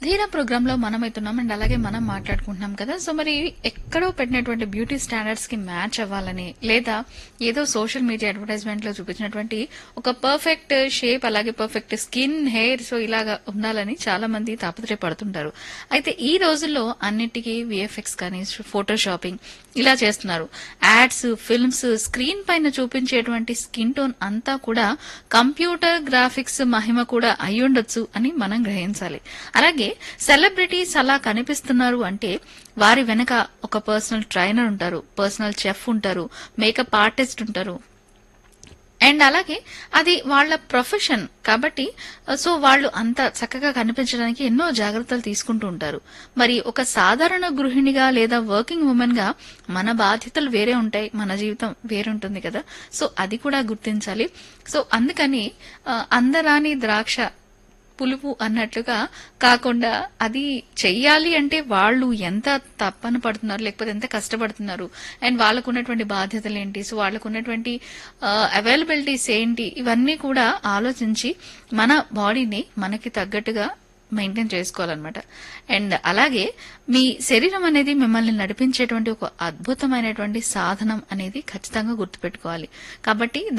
ధీరా ప్రోగ్రామ్ లో మనం అవుతున్నాం అండ్ అలాగే మనం మాట్లాడుకుంటున్నాం కదా సో మరి ఎక్కడో పెట్టినటువంటి బ్యూటీ స్టాండర్డ్స్ కి మ్యాచ్ అవ్వాలని లేదా ఏదో సోషల్ మీడియా అడ్వర్టైజ్మెంట్ లో చూపించినటువంటి ఒక పర్ఫెక్ట్ షేప్ అలాగే పర్ఫెక్ట్ స్కిన్ హెయిర్ సో ఇలాగా ఉండాలని చాలా మంది తాపత్రయపడుతుంటారు అయితే ఈ రోజుల్లో అన్నిటికీ విఎఫ్ఎక్స్ కానీ ఫోటో షాపింగ్ ఇలా చేస్తున్నారు యాడ్స్ ఫిల్మ్స్ స్క్రీన్ పైన చూపించేటువంటి స్కిన్ టోన్ అంతా కూడా కంప్యూటర్ గ్రాఫిక్స్ మహిమ కూడా అయ్యుండొచ్చు అని మనం గ్రహించాలి అలాగే సెలబ్రిటీస్ అలా కనిపిస్తున్నారు అంటే వారి వెనక ఒక పర్సనల్ ట్రైనర్ ఉంటారు పర్సనల్ చెఫ్ ఉంటారు మేకప్ ఆర్టిస్ట్ ఉంటారు అండ్ అలాగే అది వాళ్ళ ప్రొఫెషన్ కాబట్టి సో వాళ్ళు అంత చక్కగా కనిపించడానికి ఎన్నో జాగ్రత్తలు తీసుకుంటూ ఉంటారు మరి ఒక సాధారణ గృహిణిగా లేదా వర్కింగ్ ఉమెన్ గా మన బాధ్యతలు వేరే ఉంటాయి మన జీవితం వేరే ఉంటుంది కదా సో అది కూడా గుర్తించాలి సో అందుకని ఆ, అందరాని ద్రాక్ష పులుపు అన్నట్లుగా కాకుండా అది చెయ్యాలి అంటే వాళ్ళు ఎంత తప్పన పడుతున్నారు లేకపోతే ఎంత కష్టపడుతున్నారు అండ్ వాళ్ళకు ఉన్నటువంటి బాధ్యతలు ఏంటి సో వాళ్ళకు ఉన్నటువంటి అవైలబిలిటీస్ ఏంటి ఇవన్నీ కూడా ఆలోచించి మన బాడీని మనకి తగ్గట్టుగా మెయింటైన్ చేసుకోవాలన్నమాట అండ్ అలాగే మీ శరీరం అనేది మిమ్మల్ని నడిపించేటువంటి ఒక అద్భుతమైనటువంటి సాధనం అనేది ఖచ్చితంగా గుర్తుపెట్టుకోవాలి కాబట్టి